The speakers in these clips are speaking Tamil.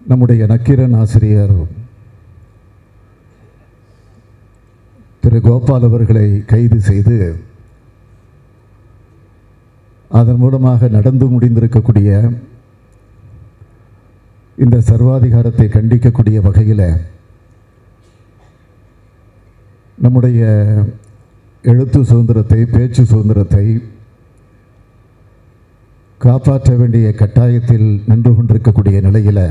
நம்முடைய நக்கீரன் ஆசிரியர் திரு கோபால் அவர்களை கைது செய்து அதன் மூலமாக நடந்து முடிந்திருக்கக்கூடிய இந்த சர்வாதிகாரத்தை கண்டிக்கக்கூடிய வகையில் நம்முடைய எழுத்து சுதந்திரத்தை பேச்சு சுதந்திரத்தை காப்பாற்ற வேண்டிய கட்டாயத்தில் நின்று கொண்டிருக்கக்கூடிய நிலையில்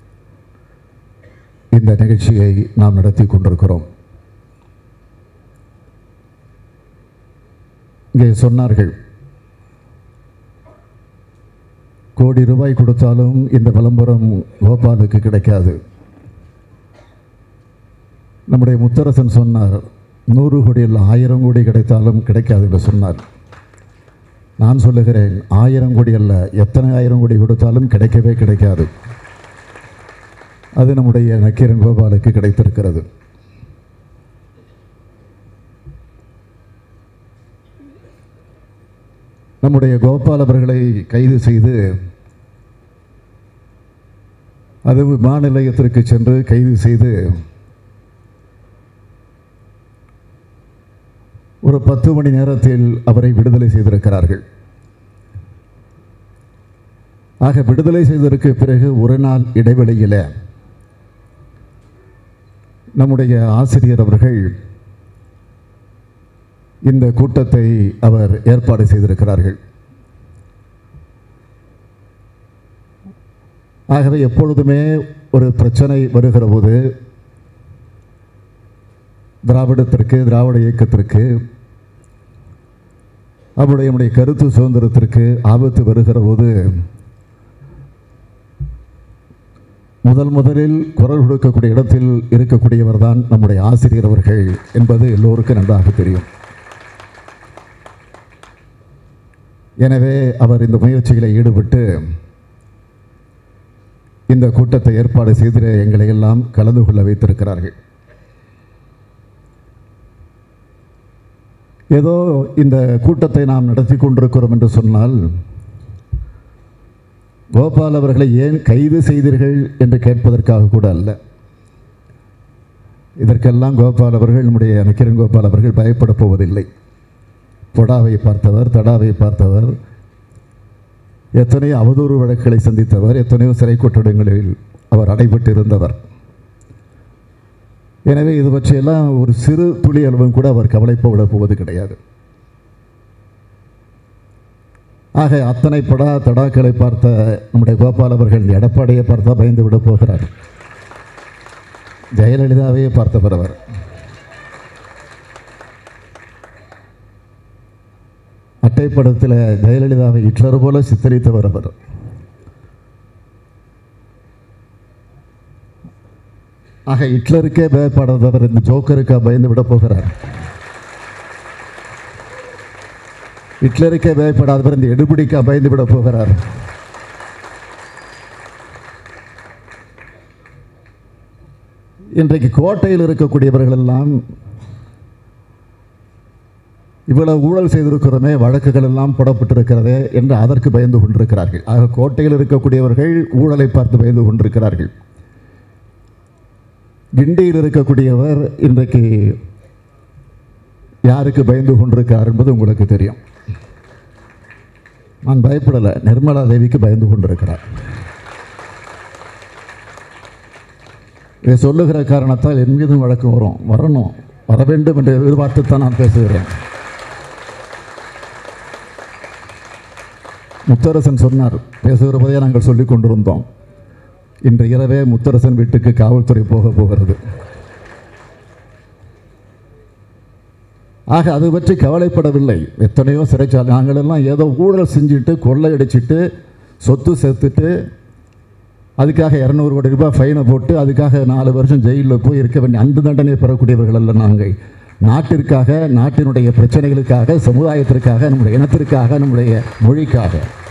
இந்த நிகழ்ச்சியை நாம் நடத்தி கொண்டிருக்கிறோம் இங்கே சொன்னார்கள் கோடி ரூபாய் கொடுத்தாலும் இந்த விளம்பரம் கோபாலுக்கு கிடைக்காது நம்முடைய முத்தரசன் சொன்னார் நூறு கோடியில் ஆயிரம் கோடி கிடைத்தாலும் கிடைக்காது என்று சொன்னார் நான் சொல்லுகிறேன் ஆயிரம் கோடி அல்ல எத்தனை ஆயிரம் கோடி கொடுத்தாலும் கிடைக்கவே கிடைக்காது அது நம்முடைய நக்கீரன் கோபாலுக்கு கிடைத்திருக்கிறது நம்முடைய கோபால் அவர்களை கைது செய்து அது விமான நிலையத்திற்கு சென்று கைது செய்து ஒரு பத்து மணி நேரத்தில் அவரை விடுதலை செய்திருக்கிறார்கள் ஆக விடுதலை செய்ததற்கு பிறகு ஒரு நாள் இடைவெளியில் நம்முடைய ஆசிரியர் அவர்கள் இந்த கூட்டத்தை அவர் ஏற்பாடு செய்திருக்கிறார்கள் ஆகவே எப்பொழுதுமே ஒரு பிரச்சனை வருகிற போது திராவிடத்திற்கு திராவிட இயக்கத்திற்கு அவருடைய நம்முடைய கருத்து சுதந்திரத்திற்கு ஆபத்து வருகிற போது முதல் முதலில் குரல் கொடுக்கக்கூடிய இடத்தில் இருக்கக்கூடியவர் தான் நம்முடைய ஆசிரியர் அவர்கள் என்பது எல்லோருக்கும் நன்றாக தெரியும் எனவே அவர் இந்த முயற்சிகளை ஈடுபட்டு இந்த கூட்டத்தை ஏற்பாடு செய்து எங்களை எல்லாம் கலந்து கொள்ள வைத்திருக்கிறார்கள் ஏதோ இந்த கூட்டத்தை நாம் நடத்தி கொண்டிருக்கிறோம் என்று சொன்னால் கோபால் அவர்களை ஏன் கைது செய்தீர்கள் என்று கேட்பதற்காக கூட அல்ல இதற்கெல்லாம் கோபால் அவர்கள் நம்முடைய நக்கிரன் கோபால் அவர்கள் பயப்பட போவதில்லை பொடாவை பார்த்தவர் தடாவை பார்த்தவர் எத்தனையோ அவதூறு வழக்குகளை சந்தித்தவர் எத்தனையோ சிறை கொட்டடங்களில் அவர் அடைபட்டு இருந்தவர் எனவே இது பற்றியெல்லாம் ஒரு சிறு துளி அளவும் கூட அவர் கவலைப்பட போவது கிடையாது ஆக அத்தனை படா தடாக்களை பார்த்த நம்முடைய கோபால் அவர்கள் இந்த எடப்பாடியை பார்த்தா பயந்து விட போகிறார் ஜெயலலிதாவையே பார்த்தவர் அவர் அட்டைப்படத்தில் ஜெயலலிதாவை ஹிட்லர் போல சித்தரித்தவர் அவர் ஆக ஹிட்லருக்கே பயப்படாதவர் இந்த ஜோக்கருக்கா பயந்து விட போகிறார் ஹிட்லருக்கே பயப்படாதவர் இந்த எடுபிடிக்கா பயந்து விட போகிறார் இன்றைக்கு கோட்டையில் இருக்கக்கூடியவர்கள் எல்லாம் இவ்வளவு ஊழல் செய்திருக்கிறோமே வழக்குகள் எல்லாம் போடப்பட்டிருக்கிறதே என்று அதற்கு பயந்து கொண்டிருக்கிறார்கள் ஆக கோட்டையில் இருக்கக்கூடியவர்கள் ஊழலை பார்த்து பயந்து கொண்டிருக்கிறார்கள் கிண்டியில் இருக்கக்கூடியவர் இன்றைக்கு யாருக்கு பயந்து கொண்டிருக்கிறார் என்பது உங்களுக்கு தெரியும் நான் பயப்படலை நிர்மலா தேவிக்கு பயந்து கொண்டிருக்கிறார் இதை சொல்லுகிற காரணத்தால் என் மீதும் வழக்கு வரும் வரணும் வர வேண்டும் என்று எதிர்பார்த்து தான் நான் பேசுகிறேன் முத்தரசன் சொன்னார் பேசுகிற போதே நாங்கள் சொல்லிக் கொண்டிருந்தோம் இன்று இரவே முத்தரசன் வீட்டுக்கு காவல்துறை போக போகிறது ஆக அது பற்றி கவலைப்படவில்லை எத்தனையோ சிறைச்சாலை நாங்களெல்லாம் ஏதோ ஊழல் செஞ்சுட்டு கொள்ளையடிச்சிட்டு சொத்து சேர்த்துட்டு அதுக்காக இரநூறு கோடி ரூபாய் ஃபைனை போட்டு அதுக்காக நாலு வருஷம் ஜெயிலில் போய் இருக்க வேண்டிய அந்த தண்டனை பெறக்கூடியவர்கள் அல்ல நாங்கள் நாட்டிற்காக நாட்டினுடைய பிரச்சனைகளுக்காக சமுதாயத்திற்காக நம்முடைய இனத்திற்காக நம்முடைய மொழிக்காக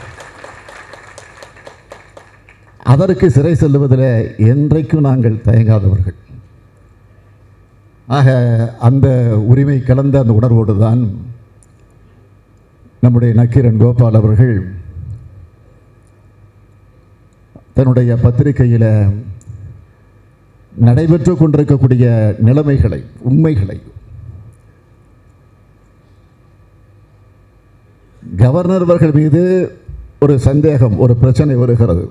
அதற்கு சிறை செல்லுவதில் என்றைக்கும் நாங்கள் தயங்காதவர்கள் ஆக அந்த உரிமை கலந்த அந்த உணர்வோடு தான் நம்முடைய நக்கீரன் கோபால் அவர்கள் தன்னுடைய பத்திரிகையில் நடைபெற்று கொண்டிருக்கக்கூடிய நிலைமைகளை உண்மைகளை கவர்னர் அவர்கள் மீது ஒரு சந்தேகம் ஒரு பிரச்சனை வருகிறது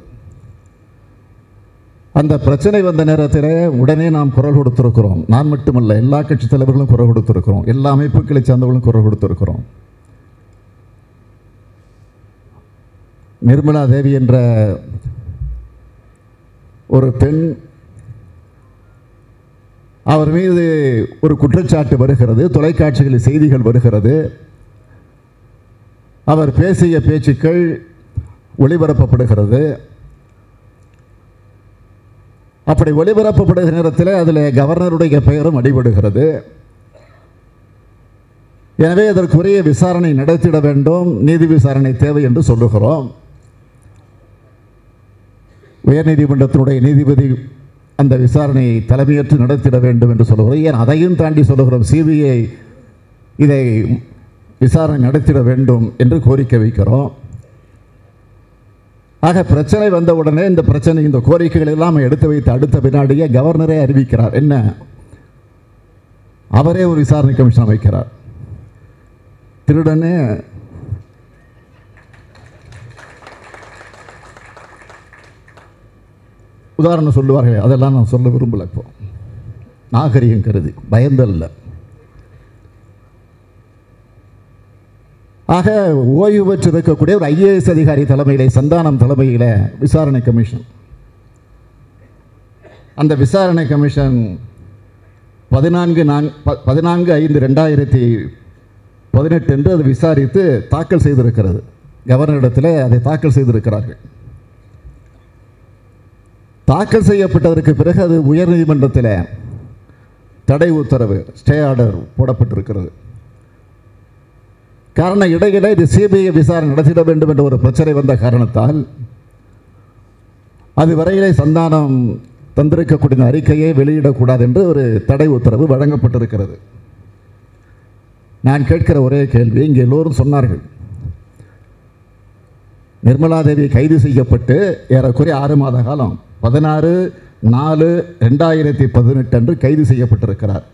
அந்த பிரச்சனை வந்த நேரத்தில் உடனே நாம் குரல் கொடுத்திருக்கிறோம் நான் மட்டுமல்ல எல்லா கட்சி தலைவர்களும் குரல் கொடுத்திருக்கிறோம் எல்லா அமைப்புகளை சார்ந்தவர்களும் குரல் கொடுத்திருக்கிறோம் நிர்மலா தேவி என்ற ஒரு பெண் அவர் மீது ஒரு குற்றச்சாட்டு வருகிறது தொலைக்காட்சிகளில் செய்திகள் வருகிறது அவர் பேசிய பேச்சுக்கள் ஒளிபரப்பப்படுகிறது அப்படி ஒளிபரப்பப்படுகிற நேரத்தில் அதில் கவர்னருடைய பெயரும் அடிபடுகிறது எனவே அதற்குரிய விசாரணை நடத்திட வேண்டும் நீதி விசாரணை தேவை என்று சொல்லுகிறோம் உயர்நீதிமன்றத்தினுடைய நீதிபதி அந்த விசாரணையை தலைமையேற்று நடத்திட வேண்டும் என்று சொல்லுகிறோம் ஏன் அதையும் தாண்டி சொல்லுகிறோம் சிபிஐ இதை விசாரணை நடத்திட வேண்டும் என்று கோரிக்கை வைக்கிறோம் ஆக பிரச்சனை வந்த உடனே இந்த பிரச்சனை இந்த கோரிக்கைகள் எல்லாம் எடுத்து வைத்து அடுத்த பின்னாடியே கவர்னரே அறிவிக்கிறார் என்ன அவரே ஒரு விசாரணை கமிஷன் அமைக்கிறார் திருடனே உதாரணம் சொல்லுவார்கள் அதெல்லாம் நான் சொல்ல விரும்பல இப்போ நாகரிகம் கருதி பயந்தல்ல ஆக ஓய்வு பெற்று இருக்கக்கூடிய ஒரு ஐஏஎஸ் அதிகாரி தலைமையிலே சந்தானம் தலைமையில் விசாரணை கமிஷன் அந்த விசாரணை கமிஷன் பதினான்கு நான் ப- பதினான்கு ஐந்து ரெண்டாயிரத்தி பதினெட்டு என்று அதை விசாரித்து தாக்கல் செய்திருக்கிறது கவர்னரிடத்தில் அதை தாக்கல் செய்திருக்கிறார்கள் தாக்கல் செய்யப்பட்டதற்கு பிறகு அது உயர்நீதிமன்றத்தில் தடை உத்தரவு ஸ்டே ஆர்டர் போடப்பட்டிருக்கிறது காரணம் இடையில இது சிபிஐ விசாரணை நடத்திட வேண்டும் என்ற ஒரு பிரச்சனை வந்த காரணத்தால் அது வரையிலே சந்தானம் தந்திருக்கக்கூடிய அறிக்கையை வெளியிடக்கூடாது என்று ஒரு தடை உத்தரவு வழங்கப்பட்டிருக்கிறது நான் கேட்கிற ஒரே கேள்வி இங்கே எல்லோரும் சொன்னார்கள் நிர்மலா தேவி கைது செய்யப்பட்டு ஏறக்குறைய ஆறு மாத காலம் பதினாறு நாலு ரெண்டாயிரத்தி பதினெட்டு அன்று கைது செய்யப்பட்டிருக்கிறார்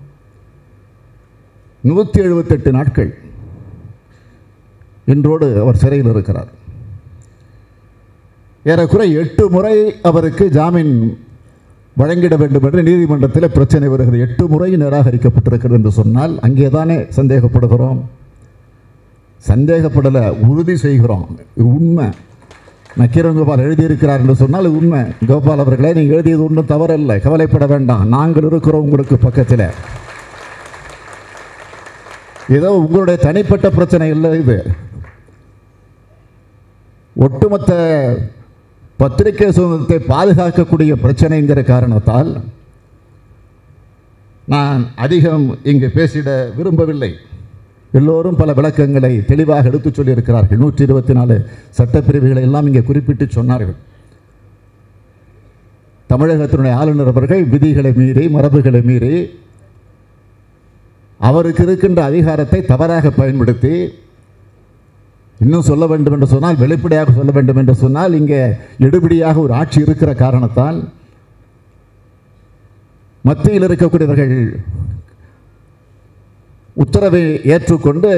நூற்றி எழுபத்தெட்டு நாட்கள் இன்றோடு அவர் சிறையில் இருக்கிறார் ஏறக்குறைய எட்டு முறை அவருக்கு ஜாமீன் வழங்கிட வேண்டும் என்று நீதிமன்றத்தில் பிரச்சனை வருகிறது எட்டு முறை நிராகரிக்கப்பட்டிருக்கிறது என்று சொன்னால் அங்கே தானே சந்தேகப்படுகிறோம் சந்தேகப்படலை உறுதி செய்கிறோம் இது உண்மை நக்கீரன் கோபால் எழுதியிருக்கிறார் என்று சொன்னால் இது உண்மை கோபால் அவர்களே நீங்கள் எழுதியது ஒன்றும் தவறல்ல கவலைப்பட வேண்டாம் நாங்கள் இருக்கிறோம் உங்களுக்கு பக்கத்தில் ஏதோ உங்களுடைய தனிப்பட்ட பிரச்சனை இல்லை இது ஒட்டுமொத்த பத்திரிகை சுதந்திரத்தை பாதுகாக்கக்கூடிய பிரச்சனைங்கிற காரணத்தால் நான் அதிகம் இங்கு பேசிட விரும்பவில்லை எல்லோரும் பல விளக்கங்களை தெளிவாக எடுத்துச் சொல்லியிருக்கிறார்கள் நூற்றி இருபத்தி நாலு சட்டப்பிரிவுகளை எல்லாம் இங்கே குறிப்பிட்டு சொன்னார்கள் தமிழகத்தினுடைய ஆளுநர் அவர்கள் விதிகளை மீறி மரபுகளை மீறி அவருக்கு இருக்கின்ற அதிகாரத்தை தவறாக பயன்படுத்தி இன்னும் சொல்ல வேண்டும் என்று சொன்னால் வெளிப்படையாக சொல்ல வேண்டும் என்று சொன்னால் இங்கே எடுபடியாக ஒரு ஆட்சி இருக்கிற காரணத்தால் மத்தியில் இருக்கக்கூடியவர்கள் உத்தரவை ஏற்றுக்கொண்டு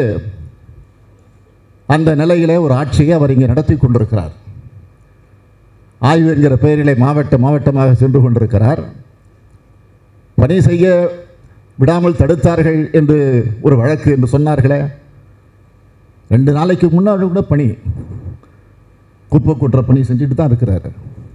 அந்த நிலையிலே ஒரு ஆட்சியை அவர் இங்கே நடத்தி கொண்டிருக்கிறார் ஆய்வு என்கிற பெயரிலே மாவட்ட மாவட்டமாக சென்று கொண்டிருக்கிறார் பணி செய்ய விடாமல் தடுத்தார்கள் என்று ஒரு வழக்கு என்று சொன்னார்களே ரெண்டு நாளைக்கு முன்னாடி கூட பணி குப்பை கொட்டுற பணி செஞ்சுட்டு தான் இருக்கிறாரு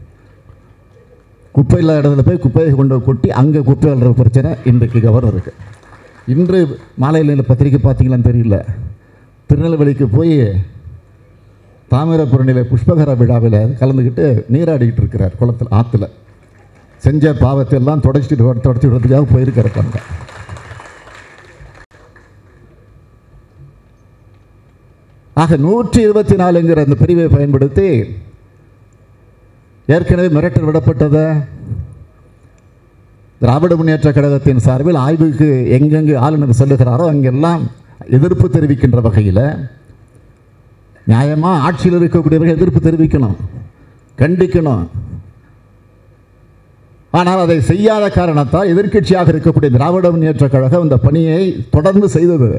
குப்பை இல்லாத இடத்துல போய் குப்பையை கொண்டு கொட்டி அங்கே குப்பை அள்ளுற பிரச்சனை இன்றைக்கு கவர்னருக்கு இன்று மாலையில் பத்திரிக்கை பார்த்தீங்களான்னு தெரியல திருநெல்வேலிக்கு போய் தாமிரபரணியில புஷ்பகர விழாவில் கலந்துக்கிட்டு நீராடிக்கிட்டு இருக்கிறார் குளத்தில் ஆற்றுல செஞ்ச பாவத்தை எல்லாம் தொடச்சிட்டு தொடச்சி விடுறதுக்காக போயிருக்காரு பாருங்க ஆக நூற்றி இருபத்தி நாலுங்கிற அந்த பிரிவை பயன்படுத்தி ஏற்கனவே மிரட்டல் விடப்பட்டதை திராவிட முன்னேற்ற கழகத்தின் சார்பில் ஆய்வுக்கு எங்கெங்கு ஆளுநர் செல்லுகிறாரோ அங்கெல்லாம் எதிர்ப்பு தெரிவிக்கின்ற வகையில் நியாயமாக ஆட்சியில் இருக்கக்கூடியவர்கள் எதிர்ப்பு தெரிவிக்கணும் கண்டிக்கணும் ஆனால் அதை செய்யாத காரணத்தால் எதிர்க்கட்சியாக இருக்கக்கூடிய திராவிட முன்னேற்றக் கழகம் இந்த பணியை தொடர்ந்து செய்தது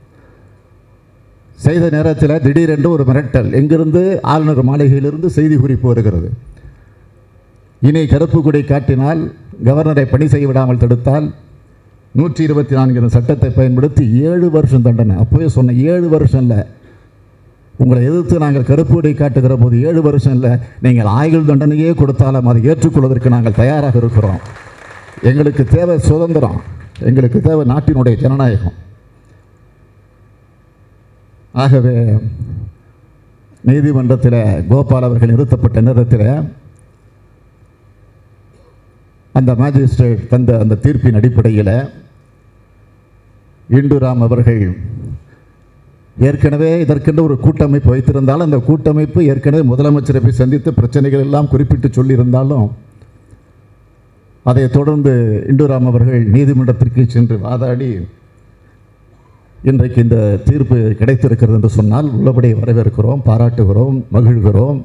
செய்த நேரத்தில் திடீரென்று ஒரு மிரட்டல் எங்கிருந்து ஆளுநர் மாளிகையிலிருந்து செய்தி குறிப்பு வருகிறது இனி கருப்பு கொடி காட்டினால் கவர்னரை பணி செய்ய விடாமல் தடுத்தால் நூற்றி இருபத்தி நான்கு சட்டத்தை பயன்படுத்தி ஏழு வருஷம் தண்டனை அப்போவே சொன்ன ஏழு வருஷம் இல்லை உங்களை எதிர்த்து நாங்கள் கருப்பு கொடி காட்டுகிற போது ஏழு வருஷம் இல்லை நீங்கள் ஆயுள் தண்டனையே கொடுத்தாலும் அதை ஏற்றுக்கொள்வதற்கு நாங்கள் தயாராக இருக்கிறோம் எங்களுக்கு தேவை சுதந்திரம் எங்களுக்கு தேவை நாட்டினுடைய ஜனநாயகம் ஆகவே நீதிமன்றத்தில் கோபால் அவர்கள் நிறுத்தப்பட்ட நேரத்தில் அந்த மேஜிஸ்ட்ரேட் தந்த அந்த தீர்ப்பின் அடிப்படையில் இண்டுராம் அவர்கள் ஏற்கனவே இதற்கென்று ஒரு கூட்டமைப்பு வைத்திருந்தாலும் அந்த கூட்டமைப்பு ஏற்கனவே முதலமைச்சரை போய் சந்தித்து பிரச்சனைகள் எல்லாம் குறிப்பிட்டு சொல்லியிருந்தாலும் அதைத் தொடர்ந்து இண்டுராம் அவர்கள் நீதிமன்றத்திற்கு சென்று வாதாடி இன்றைக்கு இந்த தீர்ப்பு கிடைத்திருக்கிறது என்று சொன்னால் உள்ளபடி வரவேற்கிறோம் பாராட்டுகிறோம் மகிழ்கிறோம்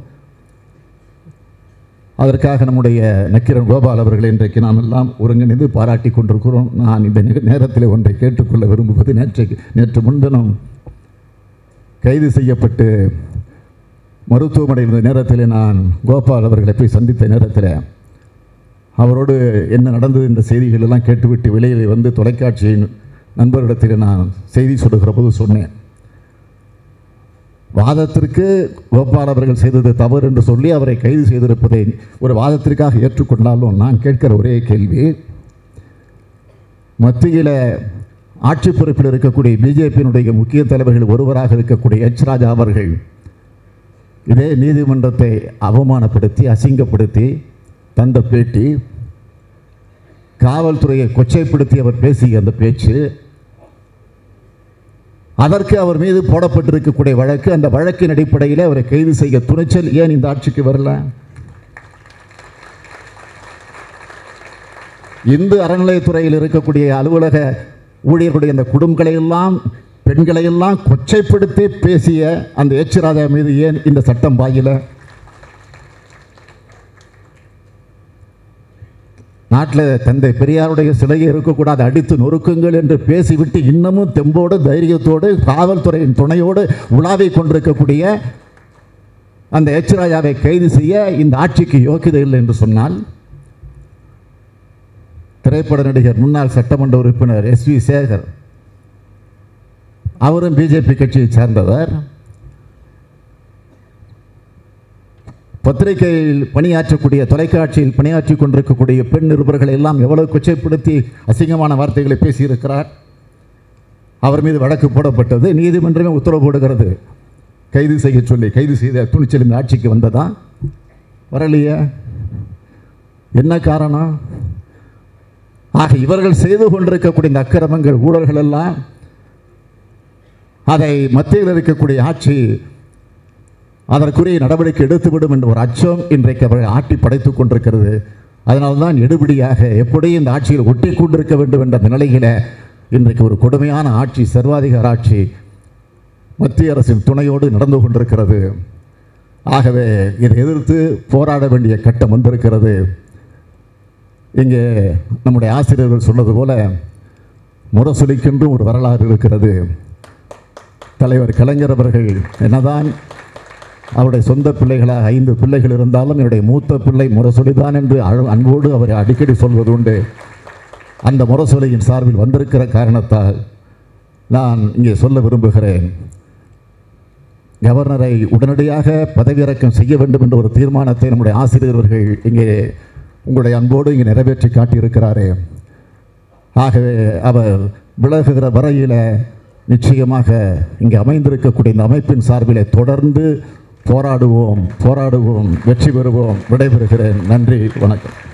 அதற்காக நம்முடைய நக்கிரன் கோபால் அவர்கள் இன்றைக்கு நாம் எல்லாம் ஒருங்கிணைந்து பாராட்டி கொண்டிருக்கிறோம் நான் இந்த நே- நேரத்தில் ஒன்றை கேட்டுக்கொள்ள விரும்புவது நேற்றைக்கு நேற்று முன்தினம் கைது செய்யப்பட்டு மருத்துவமனையில் இருந்த நேரத்தில் நான் கோபால் அவர்களை போய் சந்தித்த நேரத்தில் அவரோடு என்ன நடந்தது இந்த செய்திகள் எல்லாம் கேட்டுவிட்டு வெளியில் வந்து தொலைக்காட்சியின் நண்பரிடத்தில் நான் செய்தி சொல்லுகிற போது சொன்னேன் வாதத்திற்கு கோபால் அவர்கள் செய்தது தவறு என்று சொல்லி அவரை கைது செய்திருப்பதை ஒரு வாதத்திற்காக ஏற்றுக்கொண்டாலும் நான் கேட்கிற ஒரே கேள்வி மத்தியில் ஆட்சி பொறுப்பில் இருக்கக்கூடிய பிஜேபியினுடைய முக்கிய தலைவர்கள் ஒருவராக இருக்கக்கூடிய எச் ராஜா அவர்கள் இதே நீதிமன்றத்தை அவமானப்படுத்தி அசிங்கப்படுத்தி தந்த பேட்டி காவல்துறையை கொச்சைப்படுத்தி அவர் பேசிய அந்த பேச்சு அதற்கு அவர் மீது போடப்பட்டிருக்கக்கூடிய வழக்கு அந்த வழக்கின் அடிப்படையில் அவரை கைது செய்ய துணிச்சல் ஏன் இந்த ஆட்சிக்கு வரல இந்து அறநிலையத்துறையில் இருக்கக்கூடிய அலுவலக ஊழியர்களுடைய அந்த குடும்பங்களை எல்லாம் பெண்களை எல்லாம் கொச்சைப்படுத்தி பேசிய அந்த எச் ராஜா மீது ஏன் இந்த சட்டம் பாயில நாட்டில் தந்தை பெரியாருடைய சிலையை இருக்கக்கூடாது அடித்து நொறுக்குங்கள் என்று பேசிவிட்டு இன்னமும் தெம்போடு தைரியத்தோடு காவல்துறையின் துணையோடு உலாவிக் கொண்டிருக்கக்கூடிய அந்த எச் ராஜாவை கைது செய்ய இந்த ஆட்சிக்கு யோக்கியதை இல்லை என்று சொன்னால் திரைப்பட நடிகர் முன்னாள் சட்டமன்ற உறுப்பினர் எஸ் வி சேகர் அவரும் பிஜேபி கட்சியை சேர்ந்தவர் பத்திரிகையில் பணியாற்றக்கூடிய தொலைக்காட்சியில் பணியாற்றி கொண்டிருக்கக்கூடிய பெண் நிருபர்களை எல்லாம் எவ்வளவு கொச்சைப்படுத்தி அசிங்கமான வார்த்தைகளை பேசியிருக்கிறார் அவர் மீது வழக்கு போடப்பட்டது நீதிமன்றமே உத்தரவு போடுகிறது கைது செய்ய சொல்லி கைது செய்த துணிச்சல் இந்த ஆட்சிக்கு வந்ததா வரலையே என்ன காரணம் ஆக இவர்கள் செய்து கொண்டிருக்கக்கூடிய இந்த அக்கிரமங்கள் ஊழல்கள் எல்லாம் அதை மத்தியில் இருக்கக்கூடிய ஆட்சி அதற்குரிய நடவடிக்கை எடுத்துவிடும் என்ற ஒரு அச்சம் இன்றைக்கு அவர்கள் ஆட்டி படைத்துக் கொண்டிருக்கிறது அதனால்தான் எடுபடியாக எப்படி இந்த ஆட்சியில் ஒட்டி கொண்டிருக்க வேண்டும் என்ற அந்த நிலையில இன்றைக்கு ஒரு கொடுமையான ஆட்சி சர்வாதிகார ஆட்சி மத்திய அரசின் துணையோடு நடந்து கொண்டிருக்கிறது ஆகவே இதை எதிர்த்து போராட வேண்டிய கட்டம் வந்திருக்கிறது இங்கே நம்முடைய ஆசிரியர்கள் சொன்னது போல முரசொலிக்கென்றும் ஒரு வரலாறு இருக்கிறது தலைவர் கலைஞர் அவர்கள் என்னதான் அவருடைய சொந்த பிள்ளைகளாக ஐந்து பிள்ளைகள் இருந்தாலும் என்னுடைய மூத்த பிள்ளை முரசொலிதான் என்று அழ- அன்போடு அவர் அடிக்கடி சொல்வது உண்டு அந்த முரசொலியின் சார்பில் வந்திருக்கிற காரணத்தால் நான் இங்கே சொல்ல விரும்புகிறேன் கவர்னரை உடனடியாக பதவியிறக்கம் செய்ய வேண்டும் என்ற ஒரு தீர்மானத்தை நம்முடைய ஆசிரியர்கள் இங்கே உங்களுடைய அன்போடு இங்கே நிறைவேற்றி காட்டியிருக்கிறாரே ஆகவே அவர் விலகுகிற வரையில் நிச்சயமாக இங்கே அமைந்திருக்கக்கூடிய இந்த அமைப்பின் சார்பிலே தொடர்ந்து போராடுவோம் போராடுவோம் வெற்றி பெறுவோம் விடைபெறுகிறேன் நன்றி வணக்கம்